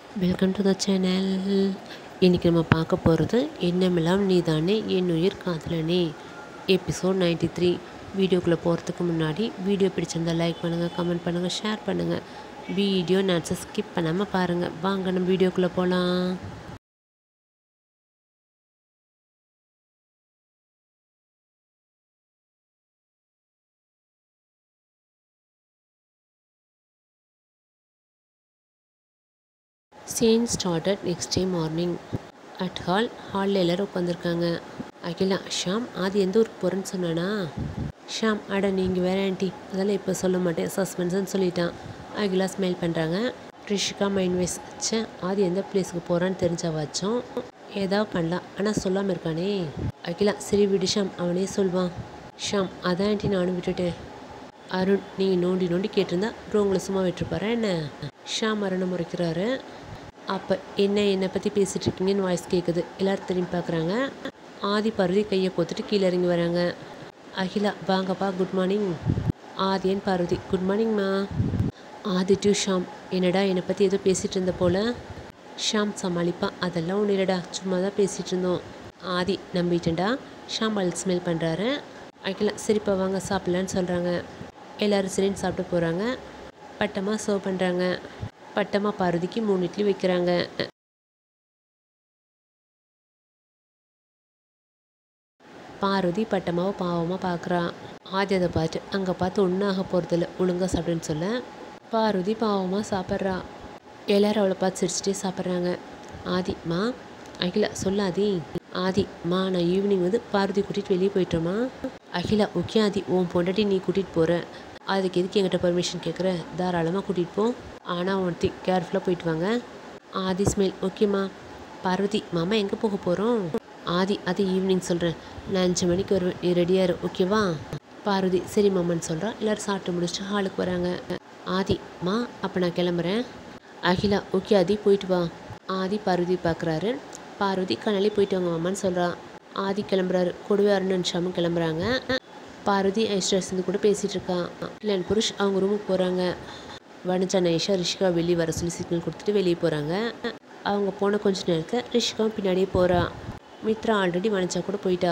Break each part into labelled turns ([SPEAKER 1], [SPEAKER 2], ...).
[SPEAKER 1] Welcome to the channel இன்றைக்கி நம்ம பார்க்க போகிறது என்னமெல்லாம் நீ தானே என் உயிர் காதலனே எபிசோட் நைன்டி த்ரீ வீடியோக்குள்ளே போகிறதுக்கு முன்னாடி வீடியோ பிடிச்சிருந்தா லைக் பண்ணுங்கள் கமெண்ட் பண்ணுங்கள் ஷேர் பண்ணுங்கள் வீடியோ நட்ஸை ஸ்கிப் பண்ணாமல் பாருங்கள் வாங்க நம்ம வீடியோக்குள்ளே போகலாம் scene started next day morning at hall ஹாலில் எல்லோரும் உட்காந்துருக்காங்க அகிலா ஷாம் அது எந்த ஊருக்கு போகிறேன்னு சொன்னானா ஷாம் அட நீங்கள் வேற ஆண்டி அதெல்லாம் இப்போ சொல்ல மாட்டேன் சஸ்பென்ஸ்னு சொல்லிட்டான் அகிலா ஸ்மைல் பண்ணுறாங்க ரிஷிகா மைண்ட் வைஸ் ச்சே அது எந்த பிளேஸுக்கு போகிறான்னு தெரிஞ்சாவாச்சும் ஏதாவது பண்ணலாம் ஆனால் சொல்லாமல் இருக்கானே அகிலா சரி விடு ஷாம் அவனே சொல்வான் ஷாம் அதான் ஆண்டி நானும் விட்டுட்டேன் அருண் நீங்கள் நோண்டி நோண்டி கேட்டிருந்தா அப்புறம் உங்களை சும்மா விட்டுருப்பாரா என்ன ஷாம் அருணை முறைக்கிறாரு அப்போ என்ன என்னை பற்றி பேசிகிட்டு இருக்கீங்கன்னு வாய்ஸ் கேட்குது எல்லோரும் திரும்பி பார்க்குறாங்க ஆதி பார்வதி கையை கோத்துட்டு கீழே இறங்கி வராங்க அகிலா வாங்கப்பா குட் மார்னிங் ஆதியன் பார்வதி குட் மார்னிங்மா ஆதி டு ஷாம் என்னடா என்னை பற்றி ஏதோ பேசிகிட்டு இருந்த போல் ஷாம் சமாளிப்பா அதெல்லாம் ஒன்றும் இல்லைடா சும்மா தான் பேசிகிட்டு இருந்தோம் ஆதி நம்பிட்டேன்டா ஷாம் அல் ஸ்மெல் பண்ணுறாரு அகிலா சரிப்பா வாங்க சாப்பிட்லான்னு சொல்கிறாங்க எல்லோரும் சரின்னு சாப்பிட்டு போகிறாங்க பட்டமாக சர்வ் பண்ணுறாங்க பட்டமாக பார்வதிக்கு மூணு இட்லி வைக்கிறாங்க பார்வதி பட்டமாவை பாவமாக பார்க்குறா ஆதி அதை பார்த்து அங்கே பார்த்து ஒன்றும் ஆக போகிறதில்ல ஒழுங்காக சாப்பிடுன்னு சொல்ல பார்வதி பாவமாக சாப்பிட்றா எல்லாரும் அவளை பார்த்து சிரிச்சிட்டே சாப்பிட்றாங்க ஆதி மா அகிலா சொல்லாதி ஆதி மா நான் ஈவினிங் வந்து பார்வதி கூட்டிகிட்டு வெளியே போயிட்டோமா அகிலா ஓகே ஆதி உன் பொண்டாட்டி நீ கூட்டிகிட்டு போகிற அதுக்கு எதுக்கு என்கிட்ட பர்மிஷன் கேட்குற தாராளமாக கூட்டிகிட்டு போ ஆனால் ஒருத்தி கேர்ஃபுல்லாக போயிட்டு வாங்க ஆதி ஸ்மெல் ஓகேம்மா பார்வதி மாமா எங்கே போக போகிறோம் ஆதி அது ஈவினிங் சொல்கிறேன் நான் அஞ்சு மணிக்கு வருவேன் நீ ரெடியாக இரு ஓகேவா பார்வதி சரி மாமான்னு சொல்கிறா எல்லோரும் சாப்பிட்டு முடிச்சுட்டு ஹாலுக்கு வராங்க ஆதி மா அப்போ நான் கிளம்புறேன் அகிலா ஓகே ஆதி போயிட்டு வா ஆதி பார்வதி பார்க்குறாரு பார்வதி கனாலே போயிட்டு வாங்க மாமான்னு சொல்கிறா ஆதி கிளம்புறாரு கூடவே அருண் ஷாமும் கிளம்புறாங்க பார்வதி ஐஸ்வர்யா கூட பேசிகிட்டு இருக்கா கல்யாண் புருஷ் அவங்க ரூமுக்கு போகிறாங்க வனிஜா நைஷா ரிஷிகா வெளியே வர சொல்லி சிக்னல் கொடுத்துட்டு வெளியே போகிறாங்க அவங்க போன கொஞ்ச நேரத்தில் ரிஷிகாவும் பின்னாடியே போகிறா மித்ரா ஆல்ரெடி வனிஜா கூட போயிட்டா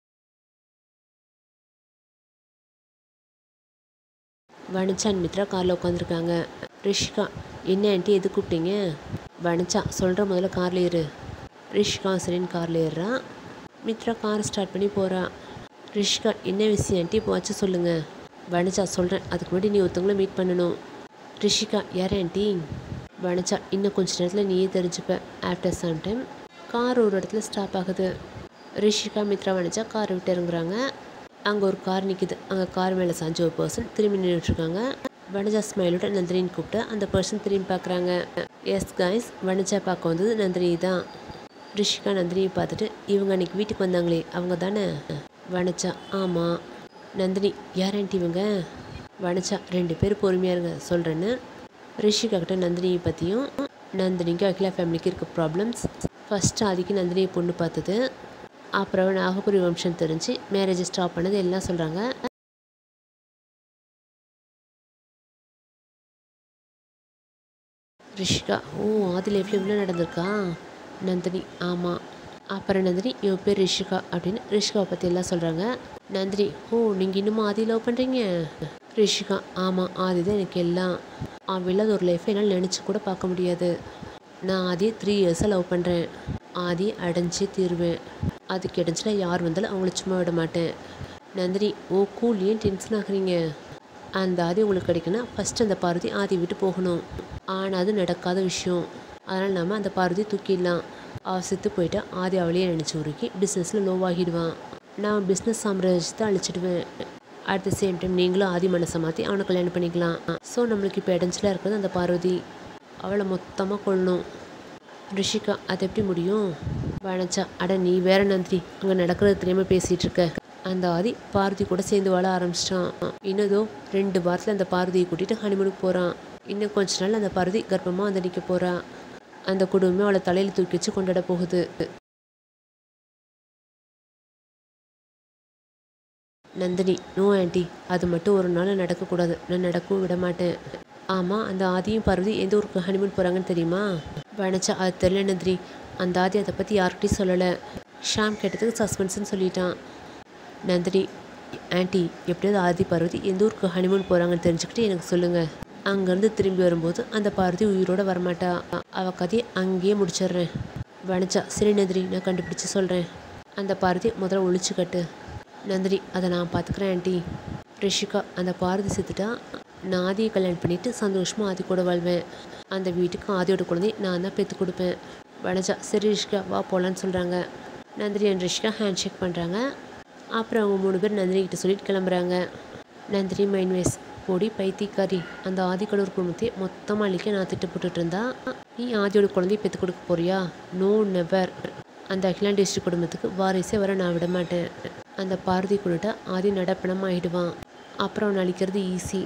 [SPEAKER 1] வனிஜா அண்ட் மித்ரா காரில் உட்காந்துருக்காங்க ரிஷிகா என்ன ஆண்டி எது கூப்பிட்டீங்க வனிஜா சொல்கிற முதல்ல காரில் ஏறு ரிஷிகா சரின்னு காரில் ஏறுறா மித்ரா கார் ஸ்டார்ட் பண்ணி போகிறா ரிஷிகா என்ன விஷயம் ஆண்டி இப்போ வச்சு சொல்லுங்கள் வனிஜா சொல்கிறேன் அதுக்கு முன்னாடி நீ ஒருத்தவங்கள மீட் பண்ணணும் ரிஷிகா யார் ஆண்டி வனிஜா இன்னும் கொஞ்ச நேரத்தில் நீயே தெரிஞ்சுப்ப ஆஃப்டர் சம் டைம் கார் ஒரு இடத்துல ஸ்டாப் ஆகுது ரிஷிகா மித்ரா வனிஜா காரை விட்டு இறங்குறாங்க அங்கே ஒரு கார் நிற்கிது அங்கே கார் மேலே சாஞ்ச ஒரு பர்சன் திரும்பி நின்றுட்டுருக்காங்க வனிஜா ஸ்மைலோட நந்தினின்னு கூப்பிட்டு அந்த பர்சன் திரும்பி பார்க்குறாங்க எஸ் காய்ஸ் வனிஜா பார்க்க வந்தது நந்தினி தான் ரிஷிகா நந்தினியை பார்த்துட்டு இவங்க அன்றைக்கி வீட்டுக்கு வந்தாங்களே அவங்க தானே வனிச்சா ஆமாம் நந்தினி யார் ஆண்டி இவங்க வனிச்சா ரெண்டு பேர் பொறுமையாக இருங்க சொல்கிறேன்னு ரிஷிகா கிட்ட நந்தினியை பற்றியும் நந்தினிக்கு அகிலா ஃபேமிலிக்கு இருக்க ப்ராப்ளம்ஸ் ஃபஸ்ட்டு ஆதிக்கு நந்தினியை பொண்ணு பார்த்தது அப்புறம் நாகபுரி வம்சம் தெரிஞ்சு மேரேஜ் ஸ்டாப் பண்ணது எல்லாம் சொல்கிறாங்க ரிஷிகா ஓ ஆதி லைஃப்பில் இவ்வளோ நடந்திருக்கா நந்தினி ஆமாம் அப்புறம் நந்தினி இவன் பேர் ரிஷிகா அப்படின்னு ரிஷிகாவை பற்றி எல்லாம் சொல்கிறாங்க நந்தினி ஓ நீங்கள் இன்னும் ஆதி லவ் பண்ணுறீங்க ரிஷிகா ஆமாம் ஆதி தான் எனக்கு எல்லாம் அவன் இல்லாத ஒரு லைஃப்பை என்னால் நினச்சி கூட பார்க்க முடியாது நான் ஆதியை த்ரீ இயர்ஸாக லவ் பண்ணுறேன் ஆதி அடைஞ்சே தீருவேன் அது கிடைச்சினா யார் வந்தாலும் அவங்கள சும்மா விட மாட்டேன் நந்தினி ஓ கூல் ஏன் டென்ஷன் ஆகுறீங்க அந்த ஆதி உங்களுக்கு கிடைக்குன்னா ஃபஸ்ட்டு அந்த பார்வதி ஆதி விட்டு போகணும் ஆனால் அது நடக்காத விஷயம் அதனால் நம்ம அந்த பார்வதி தூக்கிடலாம் அவள் செத்து போயிட்டா ஆதி அவளையே நினச்சி உருக்கி பிஸ்னஸில் லோவாகிடுவான் நான் பிஸ்னஸ் சாம்ராஜ்யத்தை அழிச்சிடுவேன் அட் த சேம் டைம் நீங்களும் ஆதி மனசை மாற்றி அவனை கல்யாணம் பண்ணிக்கலாம் ஸோ நம்மளுக்கு இப்போ இடைஞ்சலாக இருக்கிறது அந்த பார்வதி அவளை மொத்தமாக கொள்ளணும் ரிஷிகா அது எப்படி முடியும் வனச்சா அட நீ வேற நந்திரி அங்கே நடக்கிறது தெரியாமல் பேசிகிட்டு இருக்க அந்த ஆதி பார்வதி கூட சேர்ந்து வாழ ஆரம்பிச்சிட்டான் இன்னதோ ரெண்டு வாரத்தில் அந்த பார்வதியை கூட்டிகிட்டு ஹனிமூனுக்கு போகிறான் இன்னும் கொஞ்ச நாள் அந்த பார்வதி கர்ப்பமாக வந்து நிற்க போகிறா அந்த குடும்பமே அவளை தலையில் தூக்கி வச்சு கொண்டாட போகுது நந்தினி நோ ஆண்டி அது மட்டும் ஒரு நாள் நடக்கக்கூடாது நான் நடக்கவும் விட மாட்டேன் ஆமாம் அந்த ஆதியும் பார்வதி எந்த ஊருக்கு ஹனிமூன் போகிறாங்கன்னு தெரியுமா வனச்சா அது தெரியல நந்திரி அந்த ஆதி அதை பற்றி யார்கிட்டையும் சொல்லலை ஷாம் கேட்டதுக்கு சஸ்பென்ஸ்னு சொல்லிட்டான் நந்தினி ஆன்ட்டி எப்படியாவது ஆதி பார்வதி எந்த ஊருக்கு ஹனிமூன் போகிறாங்கன்னு தெரிஞ்சுக்கிட்டு எனக்கு சொல்லுங்கள் அங்கேருந்து திரும்பி வரும்போது அந்த பார்வதி உயிரோட வரமாட்டா அவ கதையை அங்கேயே முடிச்சிடுறேன் வனச்சா சரி நந்தினி நான் கண்டுபிடிச்சு சொல்கிறேன் அந்த பார்வதி முதல்ல ஒழிச்சு கட்டு நந்தினி அதை நான் பார்த்துக்கிறேன் ஆன்ட்டி ரிஷிகா அந்த பார்வதி செத்துட்டா நான் ஆதியை கல்யாணம் பண்ணிட்டு சந்தோஷமாக ஆதி கூட வாழ்வேன் அந்த வீட்டுக்கு ஆதியோட குழந்தை நான் தான் பெற்று கொடுப்பேன் வனஜா சரி ரிஷிகா வா போகலான்னு சொல்கிறாங்க Nandini and Rishika hand shake பண்ணுறாங்க அப்புறம் அவங்க மூணு பேர் நந்தினி கிட்ட சொல்லிட்டு கிளம்புறாங்க நந்தினி மைன்வேஸ் போடி பைத்தியக்காரி அந்த ஆதிக்கடூர் குடும்பத்தை மொத்தமாக அழிக்க நான் திட்டப்பட்டுட்டு இருந்தா நீ ஆதியோட குழந்தைய பெற்று கொடுக்க போறியா நோ நெவர் அந்த அகிலாண்ட் டிஸ்ட்ரிக்ட் குடும்பத்துக்கு வாரிசே வர நான் விட மாட்டேன் அந்த பாரதி கொண்டுட்டா ஆதி நடப்பணம் ஆயிடுவான் அப்புறம் அவனை அழிக்கிறது ஈஸி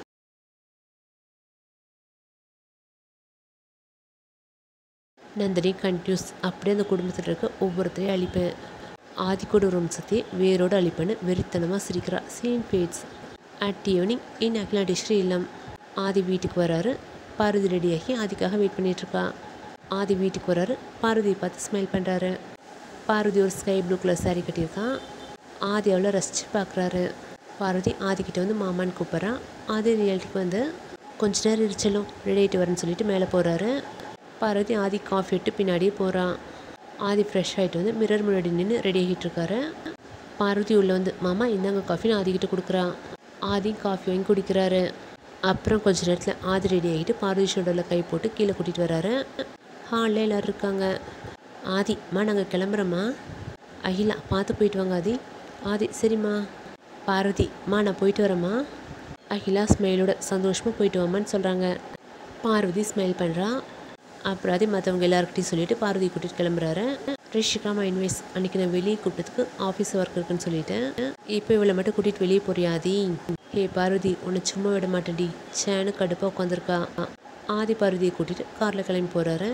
[SPEAKER 1] நந்தினி கன்டினியூஸ் அப்படியே அந்த குடும்பத்தில் இருக்க ஒவ்வொருத்தரையும் அழிப்பேன் ஆதிக்கோடு வம்சத்தை வேரோடு அழிப்பேன்னு வெறித்தனமாக சிரிக்கிறா சேம் பேட்ஸ் அட் ஈவினிங் இன் அகிலாண்டேஸ்வரி இல்லம் ஆதி வீட்டுக்கு வராரு பார்வதி ரெடியாகி ஆதிக்காக வெயிட் பண்ணிகிட்ருக்கா ஆதி வீட்டுக்கு வராரு பார்வதியை பார்த்து ஸ்மைல் பண்ணுறாரு பார்வதி ஒரு ஸ்கை ப்ளூ கலர் saree கட்டியிருக்கான் ஆதி அவளை ரசித்து பார்க்குறாரு பார்வதி ஆதிக்கிட்ட வந்து மாமான்னு கூப்பிட்றான் ஆதி ரியாலிட்டிக்கு வந்து கொஞ்ச நேரம் இருச்சலும் ரெடி ஆகிட்டு வரேன்னு சொல்லிட்டு மேலே போகிறாரு பார்வதி ஆதி காஃபி விட்டு பின்னாடியே போகிறான் ஆதி ஃப்ரெஷ் ஆகிட்டு வந்து மிரர் முன்னாடி நின்று ரெடி ஆகிட்டு இருக்காரு பார்வதி உள்ளே வந்து மாமா இந்தாங்க காஃபின்னு ஆதிக்கிட்ட கொடுக்குறான் ஆதி காஃபி வாங்கி குடிக்கிறாரு அப்புறம் கொஞ்ச நேரத்தில் ஆதி ரெடி ஆகிட்டு பார்வதி ஷோல்டரில் கை போட்டு கீழே கூட்டிகிட்டு வராரு ஹாலில் எல்லோரும் இருக்காங்க ஆதி அம்மா நாங்கள் கிளம்புறோம்மா அகிலா பார்த்து போயிட்டு வாங்க ஆதி ஆதி சரிம்மா பார்வதி அம்மா நான் போயிட்டு வரேம்மா அகிலா ஸ்மைலோட சந்தோஷமாக போயிட்டு வாமான்னு சொல்கிறாங்க பார்வதி ஸ்மைல் பண்ணுறா அப்புறம் அதே மற்றவங்க எல்லாருக்கிட்டையும் சொல்லிட்டு பார்வதி கூட்டிகிட்டு கிளம்புறாரு ரிஷிகா மைன்வேஸ் அன்றைக்கி நான் வெளியே கூப்பிட்டதுக்கு ஆஃபீஸ் ஒர்க் இருக்குன்னு சொல்லிட்டேன் இப்போ இவளை மட்டும் கூட்டிகிட்டு வெளியே போறியா ஆதி ஹே பார்வதி உன்னை சும்மா விட மாட்டேன்டி சேனு கடுப்பாக உட்காந்துருக்கா ஆதி பார்வதியை கூட்டிகிட்டு காரில் கிளம்பி போகிறாரு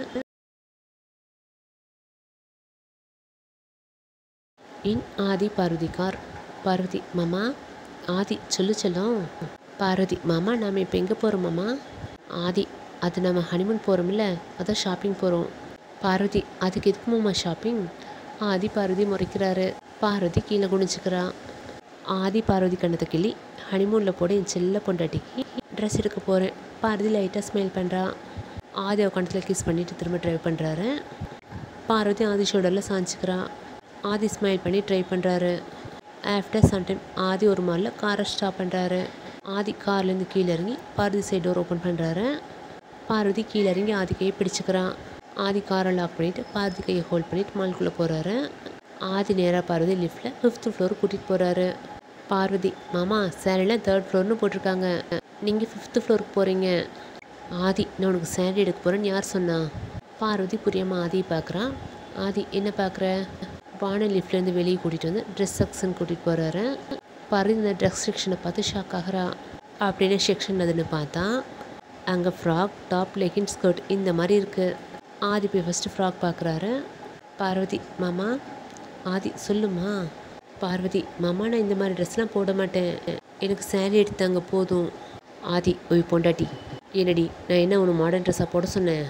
[SPEAKER 1] இன் ஆதி பார்வதி கார் பார்வதி மாமா ஆதி சொல்லு செல்லம் பார்வதி மாமா நாம் இப்போ எங்கே போகிறோம் மாமா ஆதி அது நம்ம ஹனிமூன் போகிறோம்ல அதான் ஷாப்பிங் போகிறோம் பார்வதி அதுக்கு எதுக்கு மாமா ஷாப்பிங் ஆதி பார்வதி முறைக்கிறாரு பார்வதி கீழே குனிஞ்சுக்கிறா ஆதி பார்வதி கண்ணத்தை கிள்ளி ஹனிமூனில் போட என் செல்ல பொண்டாட்டிக்கு ட்ரெஸ் எடுக்க போகிறேன் பார்வதி லைட்டாக ஸ்மைல் பண்ணுறா ஆதி அவ கணத்தில் கிஸ் பண்ணிட்டு திரும்ப ட்ரைவ் பண்ணுறாரு பார்வதி ஆதி ஷோல்டரில் சாஞ்சிக்கிறா ஆதி ஸ்மைல் பண்ணி ட்ரை பண்ணுறாரு ஆஃப்டர் சம் டைம் ஆதி ஒரு மாலில் காரை ஸ்டாப் பண்ணுறாரு ஆதி கார்லேருந்து கீழே இறங்கி பார்வதி சைடு டோர் ஓப்பன் பண்ணுறாரு பார்வதி கீழே இறங்கி ஆதி கையை பிடிச்சிக்கிறான் ஆதி காரை லாக் பண்ணிவிட்டு பார்வதி கையை ஹோல்ட் பண்ணிவிட்டு மால்குள்ளே போகிறாரு ஆதி நேராக பார்வதி லிஃப்ட்டில் ஃபிஃப்த்து ஃப்ளோர் கூட்டிகிட்டு போகிறாரு பார்வதி மாமா சேரீலாம் தேர்ட் ஃப்ளோர்னு போட்டிருக்காங்க நீங்கள் ஃபிஃப்த்து ஃப்ளோருக்கு போகிறீங்க ஆதி நான் உனக்கு சேரீ எடுக்க போகிறேன்னு யார் சொன்னா பார்வதி புரியாமல் ஆதியை பார்க்குறான் ஆதி என்ன பார்க்குற வான லிஃப்ட்லேருந்து வெளியே கூட்டிகிட்டு வந்து ட்ரெஸ் செக்ஷன் கூட்டிகிட்டு போகிறாரு பார்வதி இந்த ட்ரெஸ் செக்ஷனை பார்த்து ஷாக் ஆகிறா அப்படின்னு செக்ஷன் அதுன்னு பார்த்தா அங்கே ஃப்ராக் டாப் லெகின் ஸ்கர்ட் இந்த மாதிரி இருக்குது ஆதி போய் ஃபஸ்ட்டு ஃப்ராக் பார்க்குறாரு பார்வதி மாமா ஆதி சொல்லுமா பார்வதி மாமா நான் இந்த மாதிரி ட்ரெஸ்லாம் போட மாட்டேன் எனக்கு saree எடுத்தாங்க போதும் ஆதி ஒய் பொண்டாட்டி என்னடி நான் என்ன உன்னை மாடர்ன் ட்ரெஸ்ஸாக போட சொன்னேன்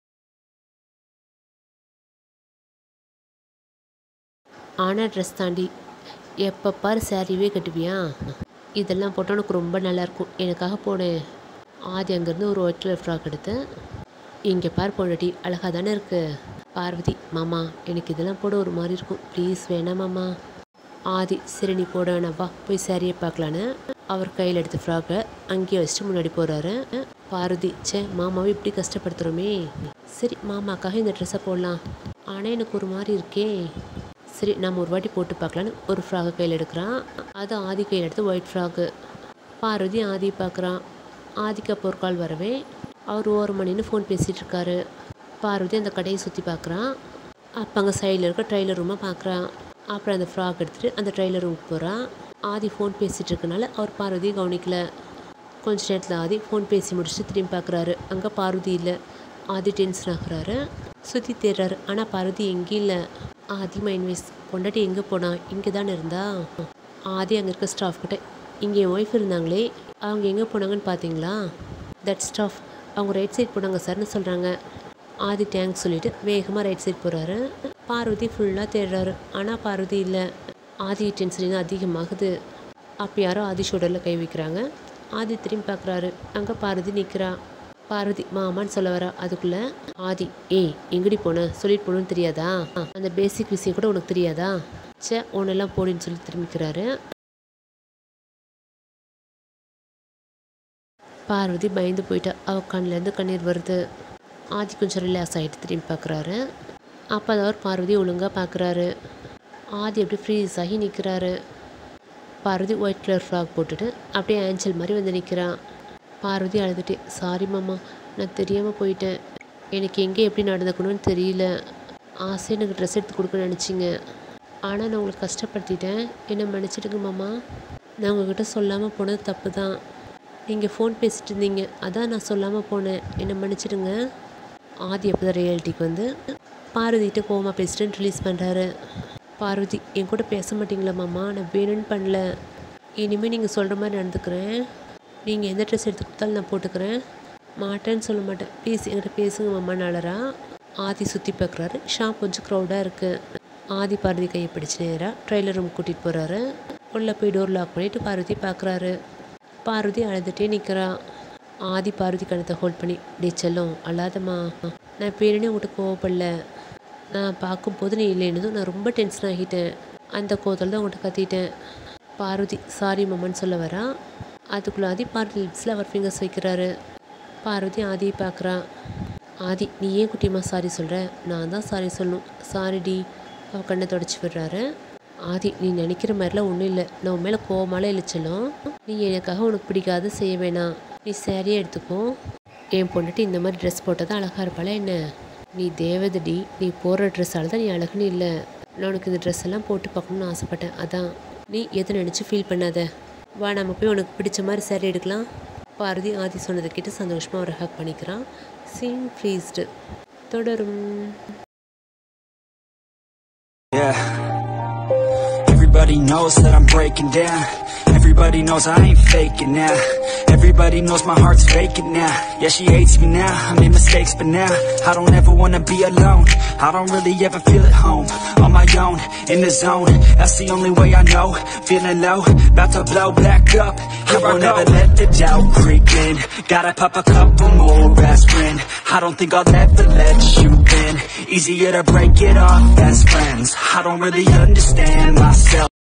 [SPEAKER 1] ஆனால் ட்ரெஸ் தாண்டி எப்போ பாரு சாரியே கட்டுவியா இதெல்லாம் போட்டால் உனக்கு ரொம்ப நல்லாயிருக்கும் எனக்காக போனேன் ஆதி அங்கேருந்து ஒரு ஒயிட் கலர் ஃப்ராக் எடுத்தேன் இங்கே பார் பொண்டாட்டி அழகாக தானே இருக்கு பார்வதி மாமா எனக்கு இதெல்லாம் போட ஒரு மாதிரி இருக்கும் ப்ளீஸ் வேணாம் மாமா ஆதி சரி நீ போட வேணாம் வா போய் சாரியை பார்க்கலான்னு அவர் கையில் எடுத்த ஃப்ராக்கை அங்கேயே வச்சுட்டு முன்னாடி போகிறாரு பார்வதி ச்சே மாமாவை இப்படி கஷ்டப்படுத்துகிறோமே சரி மாமாக்காக இந்த ட்ரெஸ்ஸை போடலாம் ஆனால் எனக்கு ஒரு மாதிரி இருக்கே சரி நம்ம ஒரு வாட்டி போட்டு பார்க்கலான்னு ஒரு ஃப்ராகை கையில் எடுக்கிறான் அது ஆதி கையில் எடுத்து ஒயிட் ஃப்ராக்கு பார்வதி ஆதி பார்க்குறான் ஆதிக்கு அப்போ ஒரு கால் வரவே அவர் ஓரம் மணின்னு ஃபோன் பேசிகிட்டு இருக்காரு பார்வதி அந்த கடையை சுற்றி பார்க்குறான் அப்போ அங்கே சைடில் இருக்க ட்ரெய்லர் ரூமை பார்க்குறான் அப்புறம் அந்த ஃப்ராக் எடுத்துகிட்டு அந்த ட்ரெய்லர் ரூமுக்கு போகிறான் ஆதி ஃபோன் பேசிகிட்டு இருக்கனால அவர் பார்வதியை கவனிக்கல கொஞ்ச நேரத்தில் ஆதி ஃபோன் பேசி முடிச்சுட்டு திரும்பி பார்க்குறாரு அங்கே பார்வதி இல்லை ஆதி டென்ஷன் ஆகுறாரு சுற்றி தேடுறாரு ஆனால் பார்வதி எங்கேயும் இல்லை ஆதி மைன்வேஸ் பொண்டாட்டி எங்கே போனா இங்கே தானே இருந்தா ஆதி அங்கே இருக்க ஸ்டாஃப் கிட்ட இங்கே என் ஒய்ஃப் இருந்தாங்களே அவங்க எங்கே போனாங்கன்னு பார்த்தீங்களா தட் ஸ்டாஃப் அவங்க ரைட் சைட் போனாங்க சார்னு சொல்கிறாங்க ஆதி டேங்க் சொல்லிட்டு வேகமாக ரைட் சைட் போகிறாரு பார்வதி ஃபுல்லாக தேடுறாரு ஆனால் பார்வதி இல்லை ஆதி டென்ஷன் அதிகமாகுது அப்போ யாரோ ஆதி ஷோல்டரில் கை வைக்கிறாங்க ஆதி திரும்பி பார்க்குறாரு அங்கே பார்வதி நிற்கிறா பார்வதி மாமான்னு சொல்ல வரா அதுக்குள்ளே ஆதி ஏய் எங்கடி போன சொல்லிட்டு போகணுன்னு தெரியாதா அந்த பேசிக் விஷயம் கூட உனக்கு தெரியாதா சே உன்னெல்லாம் போடின்னு சொல்லி திரும்பிக்கிறாரு பார்வதி பயந்து போயிட்டா அவ கண்ணிலேருந்து கண்ணீர் வருது ஆதி கொஞ்சம் ரிலாக்ஸ் ஆகிட்டு திரும்பி பார்க்குறாரு அப்போ அவர் பார்வதி ஒழுங்காக பார்க்குறாரு ஆதி அப்படியே ஃப்ரீஸ் ஆகி நிற்கிறாரு பார்வதி ஒயிட் கலர் ஃப்ராக் போட்டுட்டு அப்படியே ஆஞ்சல் மாதிரி வந்து நிற்கிறான் பார்வதி அழுதுட்டு சாரி மாமா நான் தெரியாமல் போயிட்டேன் எனக்கு எங்கே எப்படி நடந்துக்கணும்னு தெரியல ஆசை எனக்கு ட்ரெஸ் எடுத்து கொடுக்க நினச்சிங்க ஆனால் நான் உங்களுக்கு கஷ்டப்படுத்திட்டேன் என்னை மன்னிச்சிடுங்க மாமா நான் உங்ககிட்ட சொல்லாமல் போனது தப்பு தான் நீங்கள் ஃபோன் பேசிட்டு இருந்தீங்க அதான் நான் சொல்லாமல் போனேன் என்னை மன்னிச்சிடுங்க ஆதி அப்போ தான் ரியாலிட்டிக்கு வந்து பார்வதிகிட்ட கோவமாக பேசிட்டு ரிலீஸ் பண்ணுறாரு பார்வதி என் கூட பேச மாட்டீங்களா மாமா நான் வேணும்னு பண்ணல இனிமேல் நீங்கள் சொல்கிற மாதிரி நடந்துக்கிறேன் நீங்கள் எந்த ட்ரெஸ் எடுத்து கொடுத்தாலும் நான் போட்டுக்கிறேன் மாட்டேன்னு சொல்ல மாட்டேன் ப்ளீஸ் என்கிட்ட பேசுங்க மாமா நாளரா ஆதி சுற்றி பார்க்குறாரு ஷாப் கொஞ்சம் க்ரௌடாக இருக்குது ஆதி பார்வதி கையை பிடிச்சி நேராக ட்ரெய்லர் ரூம் கூட்டிகிட்டு போகிறாரு உள்ளே போய் டோர் லாக் பண்ணிவிட்டு பார்வதி பார்க்குறாரு பார்வதி அழுதுகிட்டே நிற்கிறா ஆதி பார்வதி கணத்தை ஹோல்ட் பண்ணி டே செல்லம் அழாதம்மா நான் பேருனே உங்கள்கிட்ட கோவப்படல நான் பார்க்கும்போது நீ இல்லைன்னதும் நான் ரொம்ப டென்ஷன் ஆகிட்டேன் அந்த கோதல் தான் உங்கள்கிட்ட கத்திட்டேன் பார்வதி சாரி மம்மன்னு சொல்ல வரா அதுக்குள்ளே ஆதி பார்வதி லிப்ஸில் அவர் ஃபிங்கர்ஸ் வைக்கிறாரு பார்வதி ஆதியை பார்க்குறா ஆதி நீ ஏன் குட்டியம்மா சாரி சொல்கிற நான் தான் சாரி சொல்லணும் சாரி டி அவள் கண்ணை தொடச்சி விடுறாரு ஆதி நீ நினைக்கிற மாதிரிலாம் ஒன்றும் இல்லை நான் உன் மேலே கோவமால இழிச்சலும் நீ எனக்காக உனக்கு பிடிக்காத செய்ய வேணாம் நீ சேரீயே எடுத்துக்கோ என் பொண்ணுட்டு இந்த மாதிரி ட்ரெஸ் போட்டால் தான் அழகாக இருப்பாளா என்ன நீ தேவதடி நீ போடுற ட்ரெஸ்ஸால் தான் நீ அழகுன்னு இல்லை நான் உனக்கு இந்த ட்ரெஸ் எல்லாம் போட்டு பார்க்கணும்னு ஆசைப்பட்டேன் அதான் நீ எதை நினச்சி ஃபீல் பண்ணாத வா நம்ம போய் உனக்கு பிடிச்ச மாதிரி சேரீ எடுக்கலாம் பாரதி ஆதி சொன்னதை கேட்டு சந்தோஷமாக ஒரு ஹக் பண்ணிக்கிறான் சீன் ஃப்ரீஸ்டு தொடரும்
[SPEAKER 2] Yeah. Everybody knows that I'm breaking down. Everybody knows I ain't faking now. Everybody knows my heart's faking now. Yeah, she hates me now. I made mistakes, but now I don't ever wanna be alone. I don't really ever feel at home. On my own, in the zone. That's the only way I know. Feeling low, about to blow back up. I won't ever let the doubt creep in. Gotta pop a couple more aspirin. I don't think I'll ever let you in. Easier to break it off best friends. I don't really understand myself.